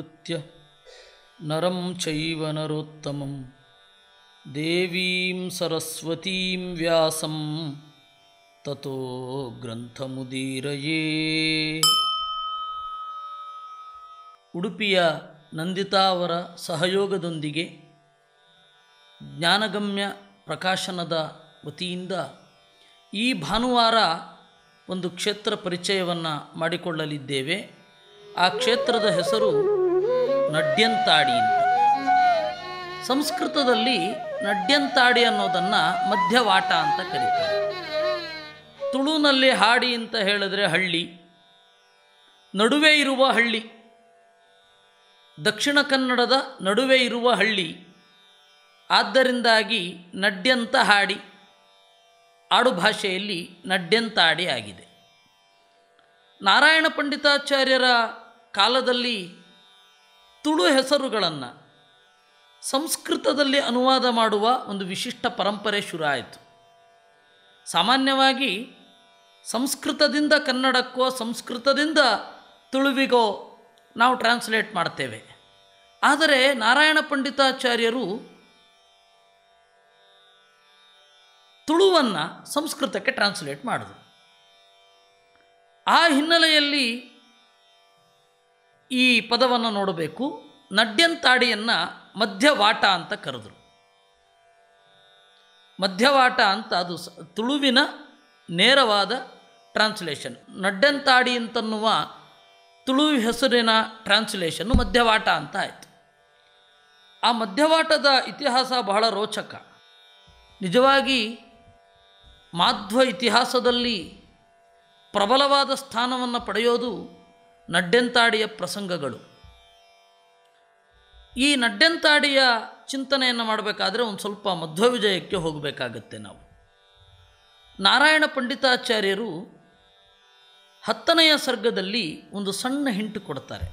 ನಮಸ್ಕೃತ್ಯ ನರಂ ಚೈವ ನರೋತ್ತಮಂ ದೇವೀಂ ಸರಸ್ವತೀಂ ವ್ಯಾಸಂ ತತೋ ಗ್ರಂಥಮುದೀರಯೇ ಉಡುಪಿಯ ನಂದಿತಾ ಅವರ ಸಹಯೋಗದೊಂದಿಗೆ ಜ್ಞಾನಗಮ್ಯ ಪ್ರಕಾಶನದ ವತಿಯಿಂದ ಈ ಭಾನುವಾರ ಒಂದು ಕ್ಷೇತ್ರ ಪರಿಚಯವನ್ನು ಮಾಡಿಕೊಳ್ಳಲಿದ್ದೇವೆ ಆ ಕ್ಷೇತ್ರದ ಹೆಸರು ನಡ್ಯಂತಾಡಿ ಅಂತ ಸಂಸ್ಕೃತದಲ್ಲಿ ನಡ್ಯಂತಾಡಿ ಅನ್ನೋದನ್ನು ಮಧ್ಯವಾಟ ಅಂತ ಕರೀತಾರೆ ತುಳುನಲ್ಲಿ ಹಾಡಿ ಅಂತ ಹೇಳಿದ್ರೆ ಹಳ್ಳಿ ನಡುವೆ ಇರುವ ಹಳ್ಳಿ ದಕ್ಷಿಣ ಕನ್ನಡದ ನಡುವೆ ಇರುವ ಹಳ್ಳಿ ಆದ್ದರಿಂದಾಗಿ ನಡ್ಯಂತ ಹಾಡಿ ಆಡು ಭಾಷೆಯಲ್ಲಿ ನಡ್ಯಂತಾಡಿ ಆಗಿದೆ ನಾರಾಯಣ ಪಂಡಿತಾಚಾರ್ಯರ ಕಾಲದಲ್ಲಿ ತುಳು ಹೆಸರುಗಳನ್ನು ಸಂಸ್ಕೃತದಲ್ಲಿ ಅನುವಾದ ಮಾಡುವ ಒಂದು ವಿಶಿಷ್ಟ ಪರಂಪರೆ ಶುರು ಆಯಿತು ಸಾಮಾನ್ಯವಾಗಿ ಸಂಸ್ಕೃತದಿಂದ ಕನ್ನಡಕ್ಕೋ ಸಂಸ್ಕೃತದಿಂದ ತುಳುವಿಗೋ ನಾವು ಟ್ರಾನ್ಸ್ಲೇಟ್ ಮಾಡ್ತೇವೆ ಆದರೆ ನಾರಾಯಣ ಪಂಡಿತಾಚಾರ್ಯರು ತುಳುವನ್ನು ಸಂಸ್ಕೃತಕ್ಕೆ ಟ್ರಾನ್ಸ್ಲೇಟ್ ಮಾಡಿದ್ರು ಆ ಹಿನ್ನೆಲೆಯಲ್ಲಿ ಈ ಪದವನ್ನು ನೋಡಬೇಕು ನಡ್ಯಂತಾಡಿಯನ್ನು ಮಧ್ಯವಾಟ ಅಂತ ಕರೆದರು ಮಧ್ಯವಾಟ ಅಂತ ಅದು ಸ ತುಳುವಿನ ನೇರವಾದ ಟ್ರಾನ್ಸ್ಲೇಷನ್ ನಡ್ಯಂತಾಡಿ ಅಂತನ್ನುವ ತುಳು ಹೆಸರಿನ ಟ್ರಾನ್ಸ್ಲೇಷನ್ನು ಮಧ್ಯವಾಟ ಅಂತ ಆಯಿತು ಆ ಮಧ್ಯವಾಟದ ಇತಿಹಾಸ ಬಹಳ ರೋಚಕ ನಿಜವಾಗಿ ಮಾಧ್ವ ಇತಿಹಾಸದಲ್ಲಿ ಪ್ರಬಲವಾದ ಸ್ಥಾನವನ್ನು ಪಡೆಯೋದು ನಡ್ಯಂತಾಡಿಯ ಪ್ರಸಂಗಗಳು ಈ ನಡ್ಯಂತಾಡಿಯ ಚಿಂತನೆಯನ್ನು ಮಾಡಬೇಕಾದ್ರೆ ಒಂದು ಸ್ವಲ್ಪ ಮಧ್ವ ವಿಜಯಕ್ಕೆ ಹೋಗಬೇಕಾಗತ್ತೆ ನಾವು ನಾರಾಯಣ ಪಂಡಿತಾಚಾರ್ಯರು ಹತ್ತನೆಯ ಸರ್ಗದಲ್ಲಿ ಒಂದು ಸಣ್ಣ ಹಿಂಟು ಕೊಡ್ತಾರೆ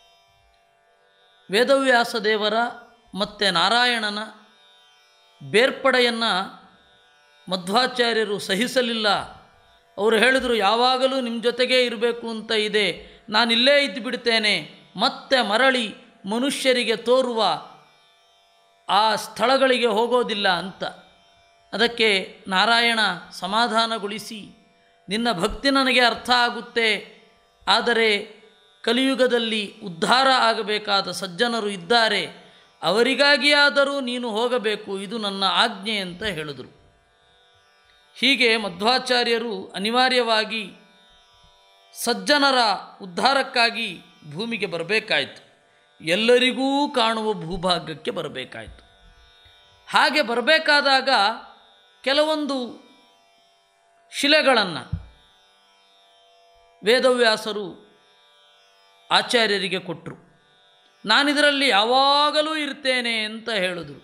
ವೇದವ್ಯಾಸ ದೇವರ ಮತ್ತು ನಾರಾಯಣನ ಬೇರ್ಪಡೆಯನ್ನು ಮಧ್ವಾಚಾರ್ಯರು ಸಹಿಸಲಿಲ್ಲ ಅವರು ಹೇಳಿದರು ಯಾವಾಗಲೂ ನಿಮ್ಮ ಜೊತೆಗೇ ಇರಬೇಕು ಅಂತ ಇದೆ ನಾನಿಲ್ಲೇ ಇದ್ದು ಬಿಡ್ತೇನೆ ಮತ್ತೆ ಮರಳಿ ಮನುಷ್ಯರಿಗೆ ತೋರುವ ಆ ಸ್ಥಳಗಳಿಗೆ ಹೋಗೋದಿಲ್ಲ ಅಂತ ಅದಕ್ಕೆ ನಾರಾಯಣ ಸಮಾಧಾನಗೊಳಿಸಿ ನಿನ್ನ ಭಕ್ತಿ ನನಗೆ ಅರ್ಥ ಆಗುತ್ತೆ ಆದರೆ ಕಲಿಯುಗದಲ್ಲಿ ಉದ್ಧಾರ ಆಗಬೇಕಾದ ಸಜ್ಜನರು ಇದ್ದಾರೆ ಅವರಿಗಾಗಿಯಾದರೂ ನೀನು ಹೋಗಬೇಕು ಇದು ನನ್ನ ಆಜ್ಞೆ ಅಂತ ಹೇಳಿದರು ಹೀಗೆ ಮಧ್ವಾಚಾರ್ಯರು ಅನಿವಾರ್ಯವಾಗಿ ಸಜ್ಜನರ ಉದ್ಧಾರಕ್ಕಾಗಿ ಭೂಮಿಗೆ ಬರಬೇಕಾಯಿತು ಎಲ್ಲರಿಗೂ ಕಾಣುವ ಭೂಭಾಗಕ್ಕೆ ಬರಬೇಕಾಯಿತು ಹಾಗೆ ಬರಬೇಕಾದಾಗ ಕೆಲವೊಂದು ಶಿಲೆಗಳನ್ನು ವೇದವ್ಯಾಸರು ಆಚಾರ್ಯರಿಗೆ ಕೊಟ್ಟರು ನಾನಿದರಲ್ಲಿ ಯಾವಾಗಲೂ ಇರ್ತೇನೆ ಅಂತ ಹೇಳಿದರು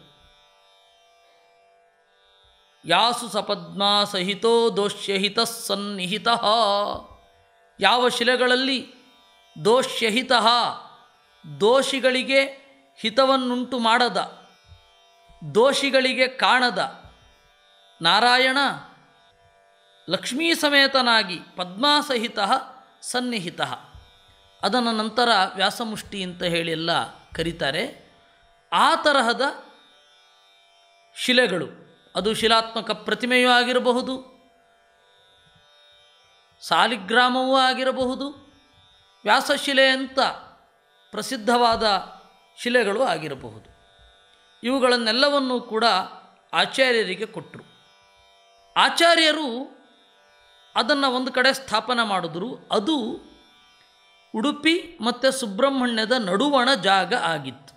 ಯಾಸು ಸಪದ್ಮಾ ಸಹಿತೋ ದೋಷ್ಯಹಿತ ಸನ್ನಿಹಿತ ಯಾವ ಶಿಲೆಗಳಲ್ಲಿ ದೋಷ್ಯಹಿತ ದೋಷಿಗಳಿಗೆ ಹಿತವನ್ನುಂಟು ಮಾಡದ ದೋಷಿಗಳಿಗೆ ಕಾಣದ ನಾರಾಯಣ ಲಕ್ಷ್ಮೀ ಸಮೇತನಾಗಿ ಪದ್ಮಾಸಹಿತ ಸನ್ನಿಹಿತ ಅದನ್ನು ನಂತರ ವ್ಯಾಸಮುಷ್ಟಿ ಅಂತ ಹೇಳಿ ಎಲ್ಲ ಕರೀತಾರೆ ಆ ತರಹದ ಶಿಲೆಗಳು ಅದು ಶಿಲಾತ್ಮಕ ಪ್ರತಿಮೆಯೂ ಆಗಿರಬಹುದು ಸಾಲಿಗ್ರಾಮವೂ ಆಗಿರಬಹುದು ವ್ಯಾಸಶಿಲೆ ಅಂತ ಪ್ರಸಿದ್ಧವಾದ ಶಿಲೆಗಳು ಆಗಿರಬಹುದು ಇವುಗಳನ್ನೆಲ್ಲವನ್ನೂ ಕೂಡ ಆಚಾರ್ಯರಿಗೆ ಕೊಟ್ಟರು ಆಚಾರ್ಯರು ಅದನ್ನು ಒಂದು ಕಡೆ ಸ್ಥಾಪನೆ ಮಾಡಿದ್ರು ಅದು ಉಡುಪಿ ಮತ್ತು ಸುಬ್ರಹ್ಮಣ್ಯದ ನಡುವಣ ಜಾಗ ಆಗಿತ್ತು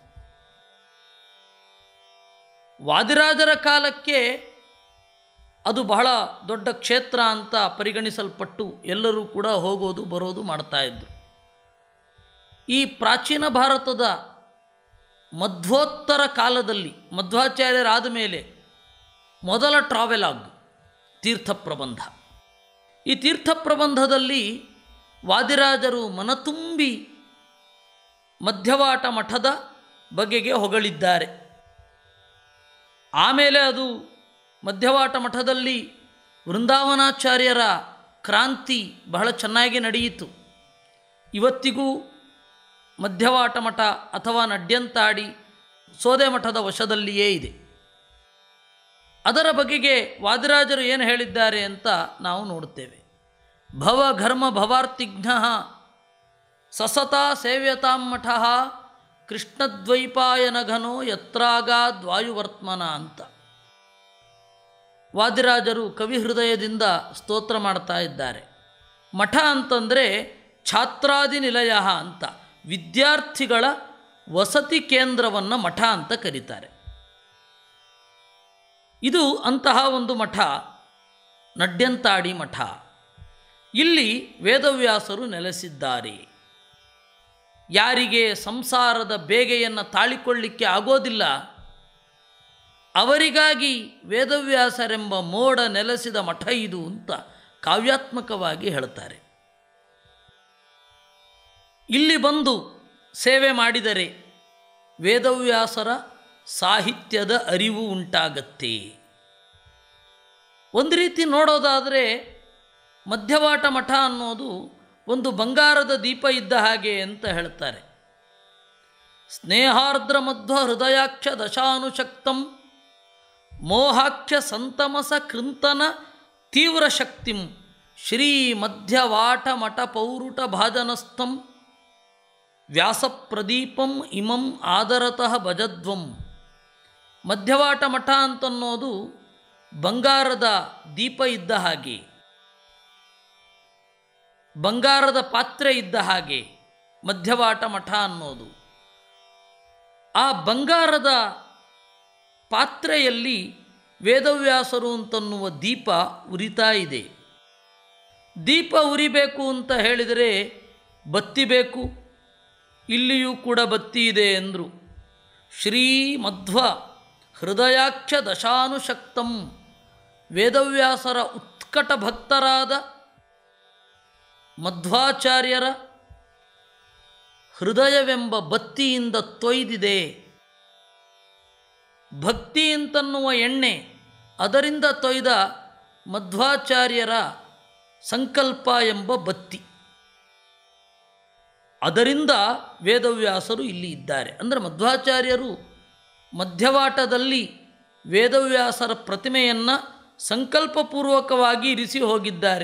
ವಾದಿರಾಜರ ಕಾಲಕ್ಕೆ ಅದು ಬಹಳ ದೊಡ್ಡ ಕ್ಷೇತ್ರ ಅಂತ ಪರಿಗಣಿಸಲ್ಪಟ್ಟು ಎಲ್ಲರೂ ಕೂಡ ಹೋಗೋದು ಬರೋದು ಮಾಡ್ತಾಯಿದ್ರು ಈ ಪ್ರಾಚೀನ ಭಾರತದ ಮಧ್ವೋತ್ತರ ಕಾಲದಲ್ಲಿ ಮಧ್ವಾಚಾರ್ಯರಾದ ಮೇಲೆ ಮೊದಲ ಟ್ರಾವೆಲಾಗ್ ತೀರ್ಥ ಪ್ರಬಂಧ ಈ ತೀರ್ಥ ಪ್ರಬಂಧದಲ್ಲಿ ವಾದಿರಾಜರು ಮನತುಂಬಿ ಮಧ್ಯವಾಟ ಮಠದ ಬಗೆಗೆ ಹೊಗಳಿದ್ದಾರೆ ಆಮೇಲೆ ಅದು ಮಧ್ಯವಾಟ ಮಠದಲ್ಲಿ ವೃಂದಾವನಾಚಾರ್ಯರ ಕ್ರಾಂತಿ ಬಹಳ ಚೆನ್ನಾಗಿ ನಡೆಯಿತು ಇವತ್ತಿಗೂ ಮಧ್ಯವಾಟ ಮಠ ಅಥವಾ ನಡ್ಯಂತಾಡಿ ಸೋದೆ ಮಠದ ವಶದಲ್ಲಿಯೇ ಇದೆ ಅದರ ಬಗೆಗೆ ವಾದಿರಾಜರು ಏನು ಹೇಳಿದ್ದಾರೆ ಅಂತ ನಾವು ನೋಡುತ್ತೇವೆ ಭವ ಘರ್ಮ ಭವಾರ್ತಿಘ್ನ ಸಸತಾ ಸೇವ್ಯತಾಂ ಮಠ ಕೃಷ್ಣದ್ವೈಪಾಯನಘನೋ ಯತ್ರಾಗಾದ್ವಾಯುವರ್ತ್ಮನ ಅಂತ ವಾದಿರಾಜರು ಕವಿ ಹೃದಯದಿಂದ ಸ್ತೋತ್ರ ಮಾಡ್ತಾ ಇದ್ದಾರೆ ಮಠ ಅಂತಂದರೆ ಛಾತ್ರಾದಿ ನಿಲಯ ಅಂತ ವಿದ್ಯಾರ್ಥಿಗಳ ವಸತಿ ಕೇಂದ್ರವನ್ನು ಮಠ ಅಂತ ಕರೀತಾರೆ ಇದು ಅಂತಹ ಒಂದು ಮಠ ನಡ್ಯಂತಾಡಿ ಮಠ ಇಲ್ಲಿ ವೇದವ್ಯಾಸರು ನೆಲೆಸಿದ್ದಾರೆ ಯಾರಿಗೆ ಸಂಸಾರದ ಬೇಗೆಯನ್ನು ತಾಳಿಕೊಳ್ಳಿಕ್ಕೆ ಆಗೋದಿಲ್ಲ ಅವರಿಗಾಗಿ ವೇದವ್ಯಾಸರೆಂಬ ಮೋಡ ನೆಲೆಸಿದ ಮಠ ಇದು ಅಂತ ಕಾವ್ಯಾತ್ಮಕವಾಗಿ ಹೇಳ್ತಾರೆ ಇಲ್ಲಿ ಬಂದು ಸೇವೆ ಮಾಡಿದರೆ ವೇದವ್ಯಾಸರ ಸಾಹಿತ್ಯದ ಅರಿವು ಉಂಟಾಗತ್ತೆ ಒಂದು ರೀತಿ ನೋಡೋದಾದರೆ ಮಧ್ಯವಾಟ ಮಠ ಅನ್ನೋದು ಒಂದು ಬಂಗಾರದ ದೀಪ ಇದ್ದ ಹಾಗೆ ಅಂತ ಹೇಳ್ತಾರೆ ಸ್ನೇಹಾರ್ದ್ರ ಮಧ್ವ ಹೃದಯಾಕ್ಷ ದಶಾನುಶಕ್ತಂ ಮೋಹಾಕ್ಷ ಸಂತಮಸ ಕೃಂತನ ತೀವ್ರ ಶಕ್ತಿಂ ಶ್ರೀ ಮಧ್ಯವಾಟ ಮಠ ಪೌರುಟ ಭಾಜನಸ್ಥಂ ವ್ಯಾಸಪ್ರದೀಪಂ ಇಮಂ ಆದರತಃ ಭಜದ್ವಂ ಮಧ್ಯವಾಟ ಮಠ ಅಂತನ್ನೋದು ಬಂಗಾರದ ದೀಪ ಇದ್ದ ಹಾಗೆ ಬಂಗಾರದ ಪಾತ್ರೆ ಇದ್ದ ಹಾಗೆ ಮಧ್ಯವಾಟ ಮಠ ಅನ್ನೋದು ಆ ಬಂಗಾರದ ಪಾತ್ರೆಯಲ್ಲಿ ವೇದವ್ಯಾಸರು ಅಂತನ್ನುವ ದೀಪ ಉರಿತಾ ಇದೆ ದೀಪ ಉರಿಬೇಕು ಅಂತ ಹೇಳಿದರೆ ಬತ್ತಿ ಬೇಕು ಇಲ್ಲಿಯೂ ಕೂಡ ಬತ್ತಿ ಇದೆ ಎಂದರು ಶ್ರೀ ಮಧ್ವ ಹೃದಯಾಕ್ಷ ದಶಾನುಶಕ್ತಂ ವೇದವ್ಯಾಸರ ಉತ್ಕಟ ಭಕ್ತರಾದ ಮಧ್ವಾಚಾರ್ಯರ ಹೃದಯವೆಂಬ ಬತ್ತಿಯಿಂದ ತೊಯ್ದಿದೆ ಭಕ್ತಿ ಅಂತನ್ನುವ ಎಣ್ಣೆ ಅದರಿಂದ ತೊಯ್ದ ಮಧ್ವಾಚಾರ್ಯರ ಸಂಕಲ್ಪ ಎಂಬ ಬತ್ತಿ ಅದರಿಂದ ವೇದವ್ಯಾಸರು ಇಲ್ಲಿ ಇದ್ದಾರೆ ಅಂದರೆ ಮಧ್ವಾಚಾರ್ಯರು ಮಧ್ಯವಾಟದಲ್ಲಿ ವೇದವ್ಯಾಸರ ಪ್ರತಿಮೆಯನ್ನು ಸಂಕಲ್ಪಪೂರ್ವಕವಾಗಿ ಇರಿಸಿ ಹೋಗಿದ್ದಾರೆ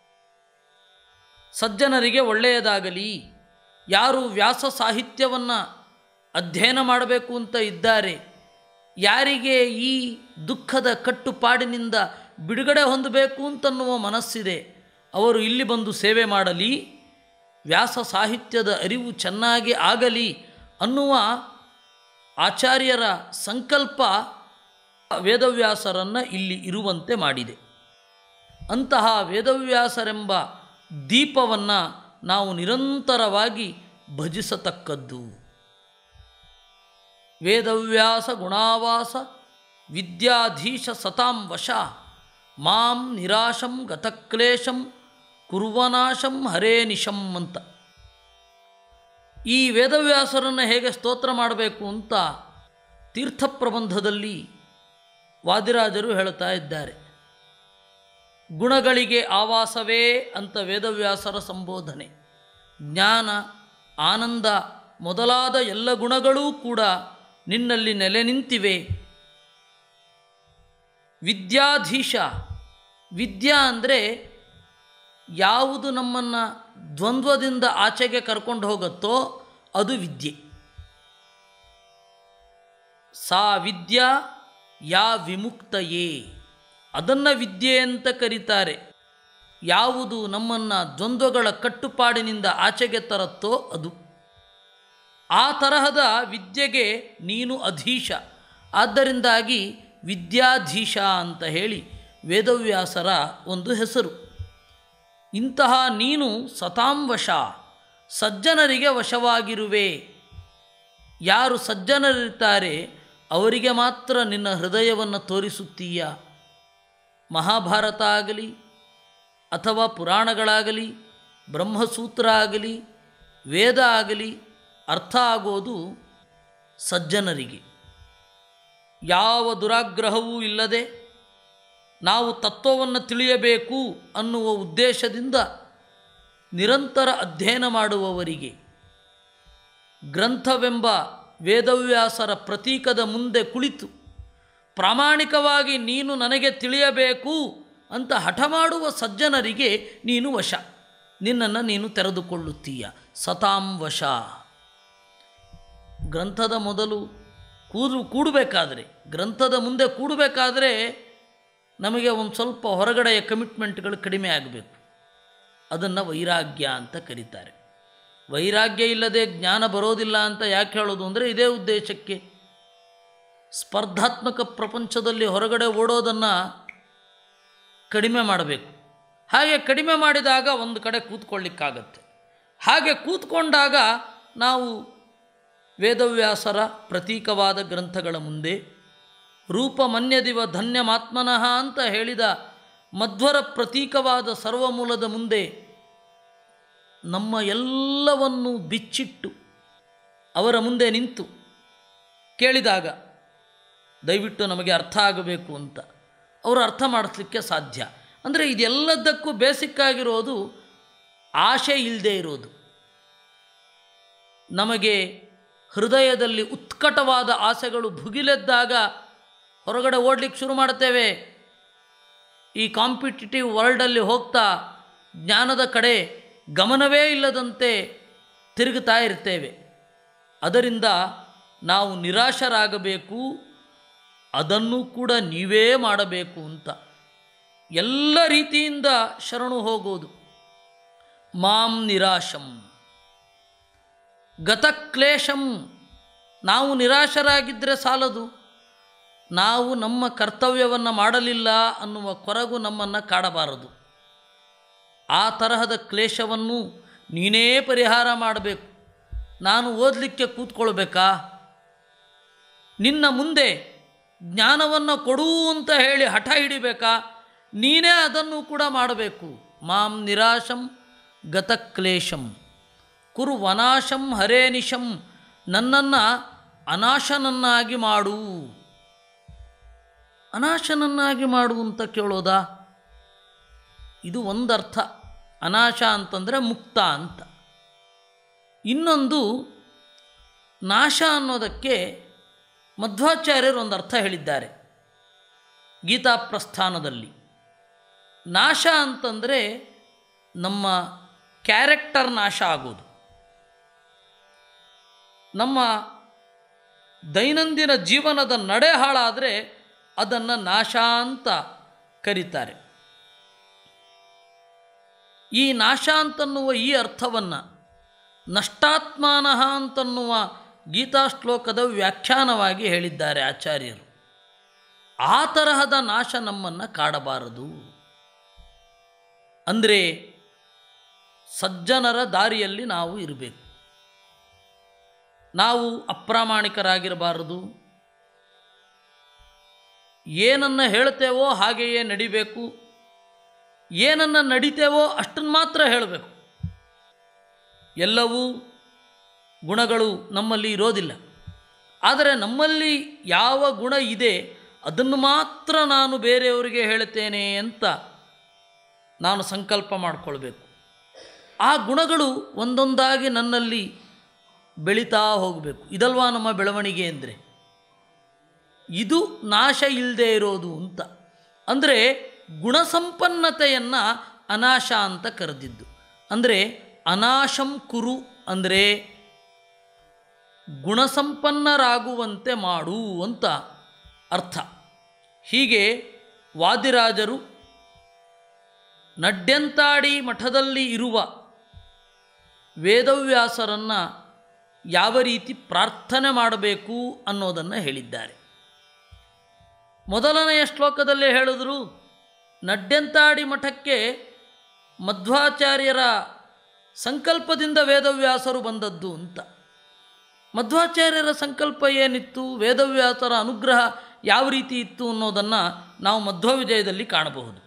ಸಜ್ಜನರಿಗೆ ಒಳ್ಳೆಯದಾಗಲಿ ಯಾರು ವ್ಯಾಸ ಸಾಹಿತ್ಯವನ್ನು ಅಧ್ಯಯನ ಮಾಡಬೇಕು ಅಂತ ಇದ್ದಾರೆ ಯಾರಿಗೆ ಈ ದುಃಖದ ಕಟ್ಟುಪಾಡಿನಿಂದ ಬಿಡುಗಡೆ ಹೊಂದಬೇಕು ಅಂತನ್ನುವ ಮನಸ್ಸಿದೆ ಅವರು ಇಲ್ಲಿ ಬಂದು ಸೇವೆ ಮಾಡಲಿ ವ್ಯಾಸ ಸಾಹಿತ್ಯದ ಅರಿವು ಚೆನ್ನಾಗಿ ಆಗಲಿ ಅನ್ನುವ ಆಚಾರ್ಯರ ಸಂಕಲ್ಪ ವೇದವ್ಯಾಸರನ್ನು ಇಲ್ಲಿ ಇರುವಂತೆ ಮಾಡಿದೆ ಅಂತಹ ವೇದವ್ಯಾಸರೆಂಬ ದೀಪವನ್ನು ನಾವು ನಿರಂತರವಾಗಿ ಭಜಿಸತಕ್ಕದ್ದು ವೇದವ್ಯಾಸ ಗುಣಾವಾಸ ವಿದ್ಯಾಧೀಶ ಸತಾಂ ವಶ ಮಾಂ ನಿರಾಶಂ ಗತಕ್ಲೇಶಂ ಕುರ್ವನಾಶಂ ಹರೇ ನಿಶಂ ಅಂತ ಈ ವೇದವ್ಯಾಸರನ್ನು ಹೇಗೆ ಸ್ತೋತ್ರ ಮಾಡಬೇಕು ಅಂತ ತೀರ್ಥ ಪ್ರಬಂಧದಲ್ಲಿ ವಾದಿರಾಜರು ಹೇಳುತ್ತಾ ಇದ್ದಾರೆ ಗುಣಗಳಿಗೆ ಆವಾಸವೇ ಅಂತ ವೇದವ್ಯಾಸರ ಸಂಬೋಧನೆ ಜ್ಞಾನ ಆನಂದ ಮೊದಲಾದ ಎಲ್ಲ ಗುಣಗಳೂ ಕೂಡ ನಿನ್ನಲ್ಲಿ ನೆಲೆ ನಿಂತಿವೆ ವಿದ್ಯಾಧೀಶ ವಿದ್ಯಾ ಅಂದರೆ ಯಾವುದು ನಮ್ಮನ್ನು ದ್ವಂದ್ವದಿಂದ ಆಚೆಗೆ ಕರ್ಕೊಂಡು ಹೋಗುತ್ತೋ ಅದು ವಿದ್ಯೆ ಸಾ ವಿದ್ಯಾ ಯಾ ವಿಮುಕ್ತಯೇ ಅದನ್ನು ವಿದ್ಯೆ ಅಂತ ಕರೀತಾರೆ ಯಾವುದು ನಮ್ಮನ್ನು ದ್ವಂದ್ವಗಳ ಕಟ್ಟುಪಾಡಿನಿಂದ ಆಚೆಗೆ ತರುತ್ತೋ ಅದು ಆ ತರಹದ ವಿದ್ಯೆಗೆ ನೀನು ಅಧೀಶ ಆದ್ದರಿಂದಾಗಿ ವಿದ್ಯಾಧೀಶ ಅಂತ ಹೇಳಿ ವೇದವ್ಯಾಸರ ಒಂದು ಹೆಸರು ಇಂತಹ ನೀನು ಸತಾಂ ವಶ ಸಜ್ಜನರಿಗೆ ವಶವಾಗಿರುವೆ ಯಾರು ಸಜ್ಜನರಿರ್ತಾರೆ ಅವರಿಗೆ ಮಾತ್ರ ನಿನ್ನ ಹೃದಯವನ್ನು ತೋರಿಸುತ್ತೀಯ ಮಹಾಭಾರತ ಆಗಲಿ ಅಥವಾ ಪುರಾಣಗಳಾಗಲಿ ಬ್ರಹ್ಮಸೂತ್ರ ಆಗಲಿ ವೇದ ಆಗಲಿ ಅರ್ಥ ಆಗೋದು ಸಜ್ಜನರಿಗೆ ಯಾವ ದುರಾಗ್ರಹವೂ ಇಲ್ಲದೆ ನಾವು ತತ್ವವನ್ನು ತಿಳಿಯಬೇಕು ಅನ್ನುವ ಉದ್ದೇಶದಿಂದ ನಿರಂತರ ಅಧ್ಯಯನ ಮಾಡುವವರಿಗೆ ಗ್ರಂಥವೆಂಬ ವೇದವ್ಯಾಸರ ಪ್ರತೀಕದ ಮುಂದೆ ಕುಳಿತು ಪ್ರಾಮಾಣಿಕವಾಗಿ ನೀನು ನನಗೆ ತಿಳಿಯಬೇಕು ಅಂತ ಹಠ ಮಾಡುವ ಸಜ್ಜನರಿಗೆ ನೀನು ವಶ ನಿನ್ನನ್ನು ನೀನು ತೆರೆದುಕೊಳ್ಳುತ್ತೀಯ ಸತಾಂ ವಶ ಗ್ರಂಥದ ಮೊದಲು ಕೂದು ಕೂಡಬೇಕಾದ್ರೆ ಗ್ರಂಥದ ಮುಂದೆ ಕೂಡಬೇಕಾದ್ರೆ ನಮಗೆ ಒಂದು ಸ್ವಲ್ಪ ಹೊರಗಡೆಯ ಕಮಿಟ್ಮೆಂಟ್ಗಳು ಕಡಿಮೆ ಆಗಬೇಕು ಅದನ್ನು ವೈರಾಗ್ಯ ಅಂತ ಕರೀತಾರೆ ವೈರಾಗ್ಯ ಇಲ್ಲದೆ ಜ್ಞಾನ ಬರೋದಿಲ್ಲ ಅಂತ ಯಾಕೆ ಹೇಳೋದು ಅಂದರೆ ಇದೇ ಉದ್ದೇಶಕ್ಕೆ ಸ್ಪರ್ಧಾತ್ಮಕ ಪ್ರಪಂಚದಲ್ಲಿ ಹೊರಗಡೆ ಓಡೋದನ್ನು ಕಡಿಮೆ ಮಾಡಬೇಕು ಹಾಗೆ ಕಡಿಮೆ ಮಾಡಿದಾಗ ಒಂದು ಕಡೆ ಕೂತ್ಕೊಳ್ಳಿಕ್ಕಾಗತ್ತೆ ಹಾಗೆ ಕೂತ್ಕೊಂಡಾಗ ನಾವು ವೇದವ್ಯಾಸರ ಪ್ರತೀಕವಾದ ಗ್ರಂಥಗಳ ಮುಂದೆ ರೂಪಮನ್ಯದಿವ ಧನ್ಯಮಾತ್ಮನಃ ಅಂತ ಹೇಳಿದ ಮಧ್ವರ ಪ್ರತೀಕವಾದ ಸರ್ವಮೂಲದ ಮುಂದೆ ನಮ್ಮ ಎಲ್ಲವನ್ನೂ ಬಿಚ್ಚಿಟ್ಟು ಅವರ ಮುಂದೆ ನಿಂತು ಕೇಳಿದಾಗ ದಯವಿಟ್ಟು ನಮಗೆ ಅರ್ಥ ಆಗಬೇಕು ಅಂತ ಅವರು ಅರ್ಥ ಮಾಡಿಸ್ಲಿಕ್ಕೆ ಸಾಧ್ಯ ಅಂದರೆ ಇದೆಲ್ಲದಕ್ಕೂ ಬೇಸಿಕ್ ಆಗಿರೋದು ಆಶೆ ಇಲ್ಲದೆ ಇರೋದು ನಮಗೆ ಹೃದಯದಲ್ಲಿ ಉತ್ಕಟವಾದ ಆಸೆಗಳು ಭುಗಿಲೆದ್ದಾಗ ಹೊರಗಡೆ ಓಡ್ಲಿಕ್ಕೆ ಶುರು ಮಾಡ್ತೇವೆ ಈ ಕಾಂಪಿಟಿಟಿವ್ ವರ್ಲ್ಡಲ್ಲಿ ಹೋಗ್ತಾ ಜ್ಞಾನದ ಕಡೆ ಗಮನವೇ ಇಲ್ಲದಂತೆ ತಿರುಗುತ್ತಾ ಇರ್ತೇವೆ ಅದರಿಂದ ನಾವು ನಿರಾಶರಾಗಬೇಕು ಅದನ್ನು ಕೂಡ ನೀವೇ ಮಾಡಬೇಕು ಅಂತ ಎಲ್ಲ ರೀತಿಯಿಂದ ಶರಣು ಹೋಗೋದು ಮಾಂ ನಿರಾಶಂ ಗತಕ್ಲೇಶಂ ನಾವು ನಿರಾಶರಾಗಿದ್ದರೆ ಸಾಲದು ನಾವು ನಮ್ಮ ಕರ್ತವ್ಯವನ್ನು ಮಾಡಲಿಲ್ಲ ಅನ್ನುವ ಕೊರಗು ನಮ್ಮನ್ನು ಕಾಡಬಾರದು ಆ ತರಹದ ಕ್ಲೇಶವನ್ನು ನೀನೇ ಪರಿಹಾರ ಮಾಡಬೇಕು ನಾನು ಓದಲಿಕ್ಕೆ ಕೂತ್ಕೊಳ್ಬೇಕಾ ನಿನ್ನ ಮುಂದೆ ಜ್ಞಾನವನ್ನು ಕೊಡು ಅಂತ ಹೇಳಿ ಹಠ ಹಿಡಿಬೇಕಾ ನೀನೇ ಅದನ್ನು ಕೂಡ ಮಾಡಬೇಕು ಮಾಂ ನಿರಾಶಂ ಗತಕ್ಲೇಶಂ ಕುರು ವನಾಶಂ ಹರೇನಿಶಂ ನನ್ನನ್ನು ಅನಾಶನನ್ನಾಗಿ ಮಾಡು ಅನಾಶನನ್ನಾಗಿ ಮಾಡು ಅಂತ ಕೇಳೋದಾ ಇದು ಒಂದರ್ಥ ಅನಾಶ ಅಂತಂದರೆ ಮುಕ್ತ ಅಂತ ಇನ್ನೊಂದು ನಾಶ ಅನ್ನೋದಕ್ಕೆ ಮಧ್ವಾಚಾರ್ಯರು ಒಂದು ಅರ್ಥ ಹೇಳಿದ್ದಾರೆ ಗೀತಾ ಪ್ರಸ್ಥಾನದಲ್ಲಿ ನಾಶ ಅಂತಂದರೆ ನಮ್ಮ ಕ್ಯಾರೆಕ್ಟರ್ ನಾಶ ಆಗೋದು ನಮ್ಮ ದೈನಂದಿನ ಜೀವನದ ನಡೆ ಹಾಳಾದರೆ ಅದನ್ನು ನಾಶ ಅಂತ ಕರೀತಾರೆ ಈ ನಾಶ ಅಂತನ್ನುವ ಈ ಅರ್ಥವನ್ನು ನಷ್ಟಾತ್ಮಾನಃ ಅಂತನ್ನುವ ಗೀತಾ ಶ್ಲೋಕದ ವ್ಯಾಖ್ಯಾನವಾಗಿ ಹೇಳಿದ್ದಾರೆ ಆಚಾರ್ಯರು ಆ ತರಹದ ನಾಶ ನಮ್ಮನ್ನು ಕಾಡಬಾರದು ಅಂದರೆ ಸಜ್ಜನರ ದಾರಿಯಲ್ಲಿ ನಾವು ಇರಬೇಕು ನಾವು ಅಪ್ರಾಮಾಣಿಕರಾಗಿರಬಾರದು ಏನನ್ನು ಹೇಳ್ತೇವೋ ಹಾಗೆಯೇ ನಡಿಬೇಕು ಏನನ್ನು ನಡಿತೇವೋ ಅಷ್ಟನ್ನು ಮಾತ್ರ ಹೇಳಬೇಕು ಎಲ್ಲವೂ ಗುಣಗಳು ನಮ್ಮಲ್ಲಿ ಇರೋದಿಲ್ಲ ಆದರೆ ನಮ್ಮಲ್ಲಿ ಯಾವ ಗುಣ ಇದೆ ಅದನ್ನು ಮಾತ್ರ ನಾನು ಬೇರೆಯವರಿಗೆ ಹೇಳ್ತೇನೆ ಅಂತ ನಾನು ಸಂಕಲ್ಪ ಮಾಡಿಕೊಳ್ಬೇಕು ಆ ಗುಣಗಳು ಒಂದೊಂದಾಗಿ ನನ್ನಲ್ಲಿ ಬೆಳೀತಾ ಹೋಗಬೇಕು ಇದಲ್ವಾ ನಮ್ಮ ಬೆಳವಣಿಗೆ ಅಂದರೆ ಇದು ನಾಶ ಇಲ್ಲದೆ ಇರೋದು ಅಂತ ಅಂದರೆ ಗುಣಸಂಪನ್ನತೆಯನ್ನು ಅನಾಶ ಅಂತ ಕರೆದಿದ್ದು ಅಂದರೆ ಅನಾಶಂ ಕುರು ಅಂದರೆ ಗುಣಸಂಪನ್ನರಾಗುವಂತೆ ಮಾಡು ಅಂತ ಅರ್ಥ ಹೀಗೆ ವಾದಿರಾಜರು ನಡ್ಯಂತಾಡಿ ಮಠದಲ್ಲಿ ಇರುವ ವೇದವ್ಯಾಸರನ್ನು ಯಾವ ರೀತಿ ಪ್ರಾರ್ಥನೆ ಮಾಡಬೇಕು ಅನ್ನೋದನ್ನು ಹೇಳಿದ್ದಾರೆ ಮೊದಲನೆಯ ಶ್ಲೋಕದಲ್ಲೇ ಹೇಳಿದ್ರು ನಡ್ಯಂತಾಡಿ ಮಠಕ್ಕೆ ಮಧ್ವಾಚಾರ್ಯರ ಸಂಕಲ್ಪದಿಂದ ವೇದವ್ಯಾಸರು ಬಂದದ್ದು ಅಂತ ಮಧ್ವಾಚಾರ್ಯರ ಸಂಕಲ್ಪ ಏನಿತ್ತು ವೇದವ್ಯಾಸರ ಅನುಗ್ರಹ ಯಾವ ರೀತಿ ಇತ್ತು ಅನ್ನೋದನ್ನು ನಾವು ಮಧ್ವ ವಿಜಯದಲ್ಲಿ ಕಾಣಬಹುದು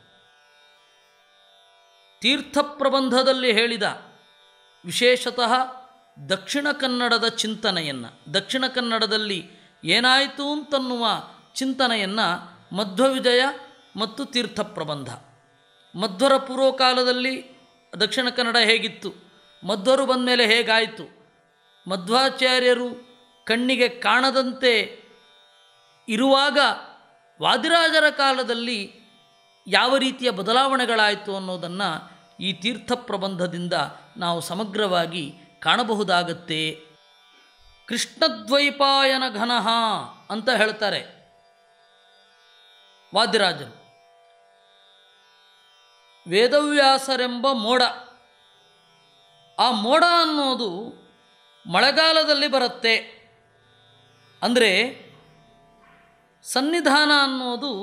ತೀರ್ಥ ಪ್ರಬಂಧದಲ್ಲಿ ಹೇಳಿದ ವಿಶೇಷತಃ ದಕ್ಷಿಣ ಕನ್ನಡದ ಚಿಂತನೆಯನ್ನು ದಕ್ಷಿಣ ಕನ್ನಡದಲ್ಲಿ ಏನಾಯಿತು ಅಂತನ್ನುವ ಚಿಂತನೆಯನ್ನು ಮಧ್ವ ವಿಜಯ ಮತ್ತು ತೀರ್ಥ ಪ್ರಬಂಧ ಮಧ್ವರ ಪೂರ್ವಕಾಲದಲ್ಲಿ ದಕ್ಷಿಣ ಕನ್ನಡ ಹೇಗಿತ್ತು ಮಧ್ವರು ಬಂದ ಮೇಲೆ ಹೇಗಾಯಿತು ಮಧ್ವಾಚಾರ್ಯರು ಕಣ್ಣಿಗೆ ಕಾಣದಂತೆ ಇರುವಾಗ ವಾದಿರಾಜರ ಕಾಲದಲ್ಲಿ ಯಾವ ರೀತಿಯ ಬದಲಾವಣೆಗಳಾಯಿತು ಅನ್ನೋದನ್ನು ಈ ತೀರ್ಥ ಪ್ರಬಂಧದಿಂದ ನಾವು ಸಮಗ್ರವಾಗಿ ಕಾಣಬಹುದಾಗತ್ತೆ ಕೃಷ್ಣದ್ವೈಪಾಯನ ಘನಃ ಅಂತ ಹೇಳ್ತಾರೆ ವಾದ್ಯರಾಜರು ವೇದವ್ಯಾಸರೆಂಬ ಮೋಡ ಆ ಮೋಡ ಅನ್ನೋದು ಮಳೆಗಾಲದಲ್ಲಿ ಬರುತ್ತೆ ಅಂದರೆ ಸನ್ನಿಧಾನ ಅನ್ನೋದು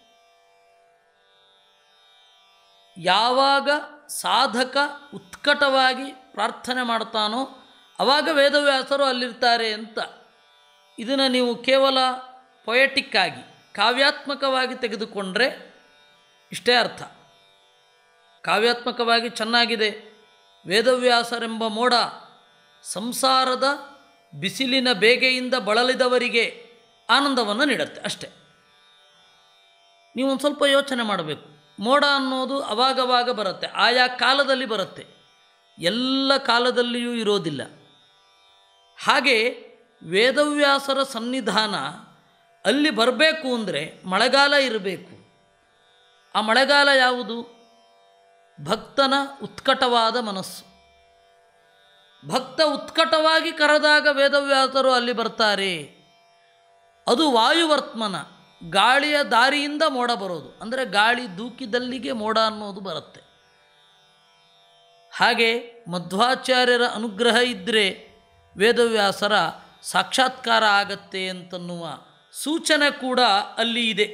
ಯಾವಾಗ ಸಾಧಕ ಉತ್ಕಟವಾಗಿ ಪ್ರಾರ್ಥನೆ ಮಾಡ್ತಾನೋ ಆವಾಗ ವೇದವ್ಯಾಸರು ಅಲ್ಲಿರ್ತಾರೆ ಅಂತ ಇದನ್ನು ನೀವು ಕೇವಲ ಪೊಯೆಟಿಕ್ ಆಗಿ ಕಾವ್ಯಾತ್ಮಕವಾಗಿ ತೆಗೆದುಕೊಂಡ್ರೆ ಇಷ್ಟೇ ಅರ್ಥ ಕಾವ್ಯಾತ್ಮಕವಾಗಿ ಚೆನ್ನಾಗಿದೆ ವೇದವ್ಯಾಸರೆಂಬ ಮೋಡ ಸಂಸಾರದ ಬಿಸಿಲಿನ ಬೇಗೆಯಿಂದ ಬಳಲಿದವರಿಗೆ ಆನಂದವನ್ನು ನೀಡುತ್ತೆ ಅಷ್ಟೆ ನೀವೊಂದು ಸ್ವಲ್ಪ ಯೋಚನೆ ಮಾಡಬೇಕು ಮೋಡ ಅನ್ನೋದು ಅವಾಗವಾಗ ಬರುತ್ತೆ ಆಯಾ ಕಾಲದಲ್ಲಿ ಬರುತ್ತೆ ಎಲ್ಲ ಕಾಲದಲ್ಲಿಯೂ ಇರೋದಿಲ್ಲ ಹಾಗೆ ವೇದವ್ಯಾಸರ ಸನ್ನಿಧಾನ ಅಲ್ಲಿ ಬರಬೇಕು ಅಂದರೆ ಮಳೆಗಾಲ ಇರಬೇಕು ಆ ಮಳೆಗಾಲ ಯಾವುದು ಭಕ್ತನ ಉತ್ಕಟವಾದ ಮನಸ್ಸು ಭಕ್ತ ಉತ್ಕಟವಾಗಿ ಕರೆದಾಗ ವೇದವ್ಯಾಸರು ಅಲ್ಲಿ ಬರ್ತಾರೆ ಅದು ವಾಯುವರ್ತ್ಮನ ಗಾಳಿಯ ದಾರಿಯಿಂದ ಮೋಡ ಬರೋದು ಅಂದರೆ ಗಾಳಿ ದೂಕಿದಲ್ಲಿಗೆ ಮೋಡ ಅನ್ನೋದು ಬರುತ್ತೆ ಹಾಗೆ ಮಧ್ವಾಚಾರ್ಯರ ಅನುಗ್ರಹ ಇದ್ದರೆ ವೇದವ್ಯಾಸರ ಸಾಕ್ಷಾತ್ಕಾರ ಆಗತ್ತೆ ಅಂತನ್ನುವ ಸೂಚನೆ ಕೂಡ ಅಲ್ಲಿ ಇದೆ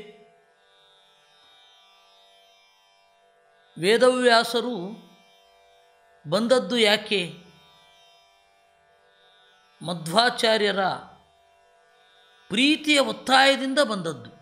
ವೇದವ್ಯಾಸರು ಬಂದದ್ದು ಯಾಕೆ ಮಧ್ವಾಚಾರ್ಯರ ಪ್ರೀತಿಯ ಒತ್ತಾಯದಿಂದ ಬಂದದ್ದು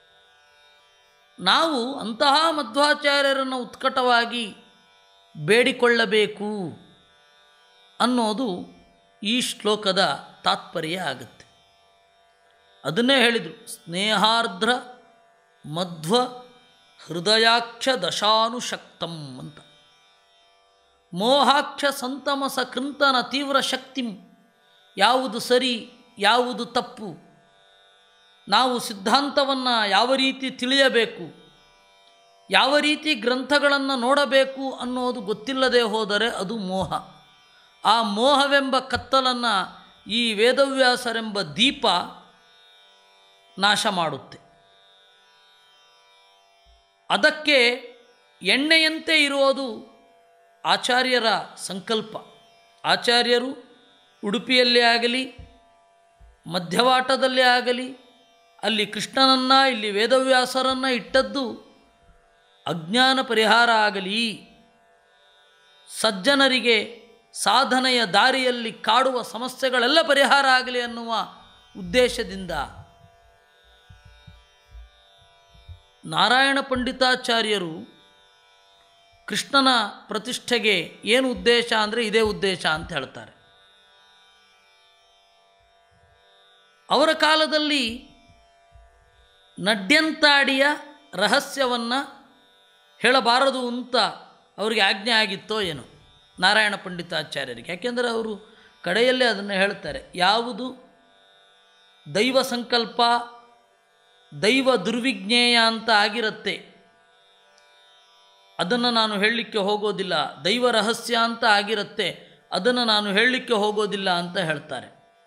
ನಾವು ಅಂತಹ ಮಧ್ವಾಚಾರ್ಯರನ್ನು ಉತ್ಕಟವಾಗಿ ಬೇಡಿಕೊಳ್ಳಬೇಕು ಅನ್ನೋದು ಈ ಶ್ಲೋಕದ ತಾತ್ಪರ್ಯ ಆಗುತ್ತೆ ಅದನ್ನೇ ಹೇಳಿದರು ಸ್ನೇಹಾರ್ಧ್ರ ಮಧ್ವ ಹೃದಯಾಕ್ಷ ದಶಾನುಶಕ್ತಂ ಅಂತ ಮೋಹಾಕ್ಷ ಸಂತಮಸ ಕೃಂತನ ತೀವ್ರ ಶಕ್ತಿಂ ಯಾವುದು ಸರಿ ಯಾವುದು ತಪ್ಪು ನಾವು ಸಿದ್ಧಾಂತವನ್ನು ಯಾವ ರೀತಿ ತಿಳಿಯಬೇಕು ಯಾವ ರೀತಿ ಗ್ರಂಥಗಳನ್ನು ನೋಡಬೇಕು ಅನ್ನೋದು ಗೊತ್ತಿಲ್ಲದೆ ಹೋದರೆ ಅದು ಮೋಹ ಆ ಮೋಹವೆಂಬ ಕತ್ತಲನ್ನು ಈ ವೇದವ್ಯಾಸರೆಂಬ ದೀಪ ನಾಶ ಮಾಡುತ್ತೆ ಅದಕ್ಕೆ ಎಣ್ಣೆಯಂತೆ ಇರೋದು ಆಚಾರ್ಯರ ಸಂಕಲ್ಪ ಆಚಾರ್ಯರು ಉಡುಪಿಯಲ್ಲೇ ಆಗಲಿ ಮಧ್ಯವಾಟದಲ್ಲೇ ಆಗಲಿ ಅಲ್ಲಿ ಕೃಷ್ಣನನ್ನು ಇಲ್ಲಿ ವೇದವ್ಯಾಸರನ್ನು ಇಟ್ಟದ್ದು ಅಜ್ಞಾನ ಪರಿಹಾರ ಆಗಲಿ ಸಜ್ಜನರಿಗೆ ಸಾಧನೆಯ ದಾರಿಯಲ್ಲಿ ಕಾಡುವ ಸಮಸ್ಯೆಗಳೆಲ್ಲ ಪರಿಹಾರ ಆಗಲಿ ಅನ್ನುವ ಉದ್ದೇಶದಿಂದ ನಾರಾಯಣ ಪಂಡಿತಾಚಾರ್ಯರು ಕೃಷ್ಣನ ಪ್ರತಿಷ್ಠೆಗೆ ಏನು ಉದ್ದೇಶ ಅಂದರೆ ಇದೇ ಉದ್ದೇಶ ಅಂತ ಹೇಳ್ತಾರೆ ಅವರ ಕಾಲದಲ್ಲಿ ನಡ್ಯಂತಾಡಿಯ ರಹಸ್ಯವನ್ನು ಹೇಳಬಾರದು ಅಂತ ಅವರಿಗೆ ಆಜ್ಞೆ ಆಗಿತ್ತೋ ಏನೋ ನಾರಾಯಣ ಪಂಡಿತಾಚಾರ್ಯರಿಗೆ ಯಾಕೆಂದರೆ ಅವರು ಕಡೆಯಲ್ಲೇ ಅದನ್ನು ಹೇಳ್ತಾರೆ ಯಾವುದು ದೈವ ಸಂಕಲ್ಪ ದೈವ ದುರ್ವಿಜ್ಞೇಯ ಅಂತ ಆಗಿರುತ್ತೆ ಅದನ್ನು ನಾನು ಹೇಳಲಿಕ್ಕೆ ಹೋಗೋದಿಲ್ಲ ದೈವ ರಹಸ್ಯ ಅಂತ ಆಗಿರುತ್ತೆ ಅದನ್ನು ನಾನು ಹೇಳಲಿಕ್ಕೆ ಹೋಗೋದಿಲ್ಲ ಅಂತ ಹೇಳ್ತಾರೆ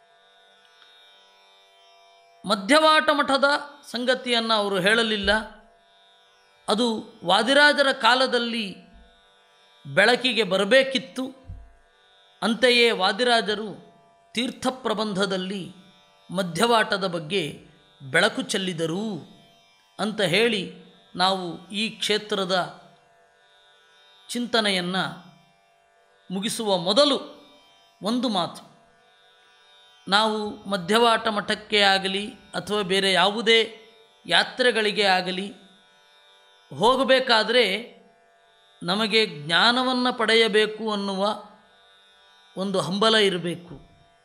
ಮಧ್ಯವಾಟ ಮಠದ ಸಂಗತಿಯನ್ನು ಅವರು ಹೇಳಲಿಲ್ಲ ಅದು ವಾದಿರಾಜರ ಕಾಲದಲ್ಲಿ ಬೆಳಕಿಗೆ ಬರಬೇಕಿತ್ತು ಅಂತೆಯೇ ವಾದಿರಾಜರು ತೀರ್ಥ ಪ್ರಬಂಧದಲ್ಲಿ ಮಧ್ಯವಾಟದ ಬಗ್ಗೆ ಬೆಳಕು ಚೆಲ್ಲಿದರು ಅಂತ ಹೇಳಿ ನಾವು ಈ ಕ್ಷೇತ್ರದ ಚಿಂತನೆಯನ್ನು ಮುಗಿಸುವ ಮೊದಲು ಒಂದು ಮಾತು ನಾವು ಮಧ್ಯವಾಟ ಮಠಕ್ಕೆ ಆಗಲಿ ಅಥವಾ ಬೇರೆ ಯಾವುದೇ ಯಾತ್ರೆಗಳಿಗೆ ಆಗಲಿ ಹೋಗಬೇಕಾದರೆ ನಮಗೆ ಜ್ಞಾನವನ್ನು ಪಡೆಯಬೇಕು ಅನ್ನುವ ಒಂದು ಹಂಬಲ ಇರಬೇಕು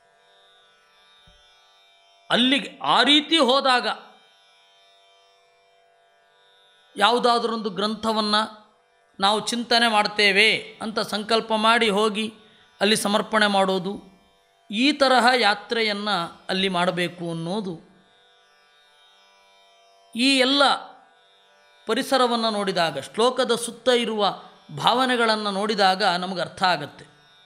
ಅಲ್ಲಿಗೆ ಆ ರೀತಿ ಹೋದಾಗ ಯಾವುದಾದ್ರೊಂದು ಗ್ರಂಥವನ್ನು ನಾವು ಚಿಂತನೆ ಮಾಡ್ತೇವೆ ಅಂತ ಸಂಕಲ್ಪ ಮಾಡಿ ಹೋಗಿ ಅಲ್ಲಿ ಸಮರ್ಪಣೆ ಮಾಡೋದು ಈ ತರಹ ಯಾತ್ರೆಯನ್ನು ಅಲ್ಲಿ ಮಾಡಬೇಕು ಅನ್ನೋದು ಈ ಎಲ್ಲ ಪರಿಸರವನ್ನು ನೋಡಿದಾಗ ಶ್ಲೋಕದ ಸುತ್ತ ಇರುವ ಭಾವನೆಗಳನ್ನು ನೋಡಿದಾಗ ನಮಗೆ ಅರ್ಥ ಆಗತ್ತೆ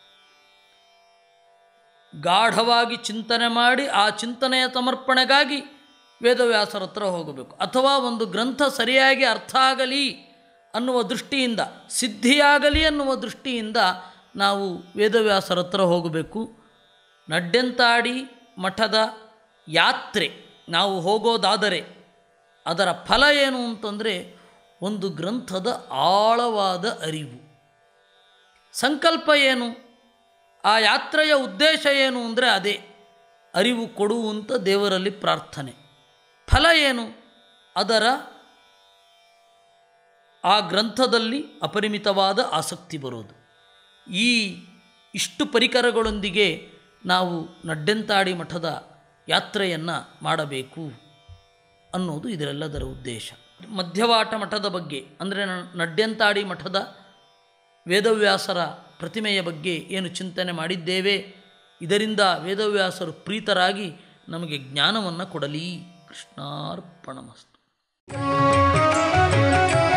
ಗಾಢವಾಗಿ ಚಿಂತನೆ ಮಾಡಿ ಆ ಚಿಂತನೆಯ ಸಮರ್ಪಣೆಗಾಗಿ ವೇದವ್ಯಾಸರ ಹತ್ರ ಹೋಗಬೇಕು ಅಥವಾ ಒಂದು ಗ್ರಂಥ ಸರಿಯಾಗಿ ಅರ್ಥ ಆಗಲಿ ಅನ್ನುವ ದೃಷ್ಟಿಯಿಂದ ಸಿದ್ಧಿಯಾಗಲಿ ಅನ್ನುವ ದೃಷ್ಟಿಯಿಂದ ನಾವು ವೇದವ್ಯಾಸರ ಹತ್ರ ಹೋಗಬೇಕು ನಡ್ಡೆಂತಾಡಿ ಮಠದ ಯಾತ್ರೆ ನಾವು ಹೋಗೋದಾದರೆ ಅದರ ಫಲ ಏನು ಅಂತಂದರೆ ಒಂದು ಗ್ರಂಥದ ಆಳವಾದ ಅರಿವು ಸಂಕಲ್ಪ ಏನು ಆ ಯಾತ್ರೆಯ ಉದ್ದೇಶ ಏನು ಅಂದರೆ ಅದೇ ಅರಿವು ಕೊಡುವಂಥ ದೇವರಲ್ಲಿ ಪ್ರಾರ್ಥನೆ ಫಲ ಏನು ಅದರ ಆ ಗ್ರಂಥದಲ್ಲಿ ಅಪರಿಮಿತವಾದ ಆಸಕ್ತಿ ಬರೋದು ಈ ಇಷ್ಟು ಪರಿಕರಗಳೊಂದಿಗೆ ನಾವು ನಡ್ಡೆಂತಾಡಿ ಮಠದ ಯಾತ್ರೆಯನ್ನು ಮಾಡಬೇಕು ಅನ್ನೋದು ಇದರೆಲ್ಲದರ ಉದ್ದೇಶ ಮಧ್ಯವಾಟ ಮಠದ ಬಗ್ಗೆ ಅಂದರೆ ನಡ್ಯಂತಾಡಿ ಮಠದ ವೇದವ್ಯಾಸರ ಪ್ರತಿಮೆಯ ಬಗ್ಗೆ ಏನು ಚಿಂತನೆ ಮಾಡಿದ್ದೇವೆ ಇದರಿಂದ ವೇದವ್ಯಾಸರು ಪ್ರೀತರಾಗಿ ನಮಗೆ ಜ್ಞಾನವನ್ನು ಕೊಡಲಿ ಕೃಷ್ಣಾರ್ಪಣಮಸ್ತು